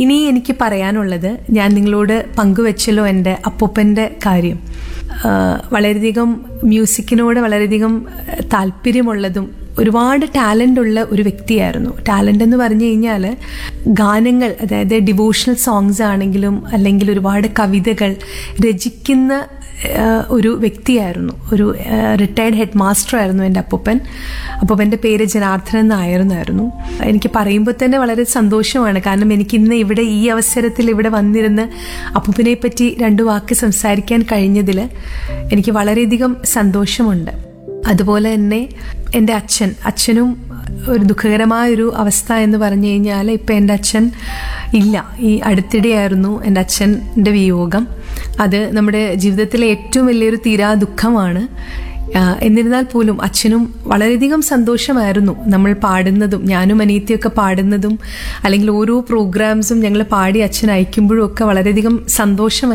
ഇനി എനിക്ക് പറയാനുള്ളത് ഞാൻ നിങ്ങളോട് പങ്കുവെച്ചല്ലോ എൻ്റെ അപ്പൂപ്പൻ്റെ കാര്യം ആ, വളരെയധികം മ്യൂസിക്കിനോട് വളരെയധികം ആ, താല്പര്യമുള്ളതും ഒരുപാട് ടാലൻ്റ് ഉള്ള ഒരു വ്യക്തിയായിരുന്നു ടാലൻ്റ് എന്ന് പറഞ്ഞു കഴിഞ്ഞാൽ ഗാനങ്ങൾ അതായത് ഡിവോഷണൽ സോങ്സ് ആണെങ്കിലും അല്ലെങ്കിൽ ഒരുപാട് കവിതകൾ രചിക്കുന്ന ആ, ഒരു വ്യക്തിയായിരുന്നു ഒരു റിട്ടയർഡ് ഹെഡ് മാസ്റ്റർ ആയിരുന്നു എൻ്റെ അപ്പൂപ്പൻ അപ്പൂപ്പൻ്റെ പേര് ജനാർദ്ദനൻ നായർന്നായിരുന്നു എനിക്ക് പറയുമ്പോൾ തന്നെ വളരെ സന്തോഷമാണ് കാരണം എനിക്ക് ഇന്ന് ഇവിടെ ഈ അവസരത്തിൽ ഇവിടെ വന്നിരുന്ന് അപ്പൂപ്പനെ പറ്റി രണ്ടു വാക്ക് സംസാരിക്കാൻ കഴിഞ്ഞതിൽ എനിക്ക് വളരെയധികം സന്തോഷമുണ്ട് അതുപോലെ തന്നെ എൻ്റെ അച്ഛൻ അച്ഛനും ഒരു ദുഃഖകരമായൊരു അവസ്ഥ എന്ന് പറഞ്ഞു കഴിഞ്ഞാൽ ഇപ്പം എൻ്റെ അച്ഛൻ ഇല്ല ഈ അടുത്തിടെയായിരുന്നു എൻ്റെ അച്ഛൻ്റെ വിയോഗം അത് നമ്മുടെ ജീവിതത്തിലെ ഏറ്റവും വലിയൊരു തീരാ ദുഃഖമാണ് ആ, എന്നിരുന്നാൽ പോലും അച്ഛനും വളരെയധികം സന്തോഷമായിരുന്നു നമ്മൾ പാടുന്നതും ഞാനും അനിയത്തിയൊക്കെ പാടുന്നതും അല്ലെങ്കിൽ ഓരോ പ്രോഗ്രാംസും ഞങ്ങൾ പാടി അച്ഛൻ അയക്കുമ്പോഴും ഒക്കെ വളരെയധികം സന്തോഷം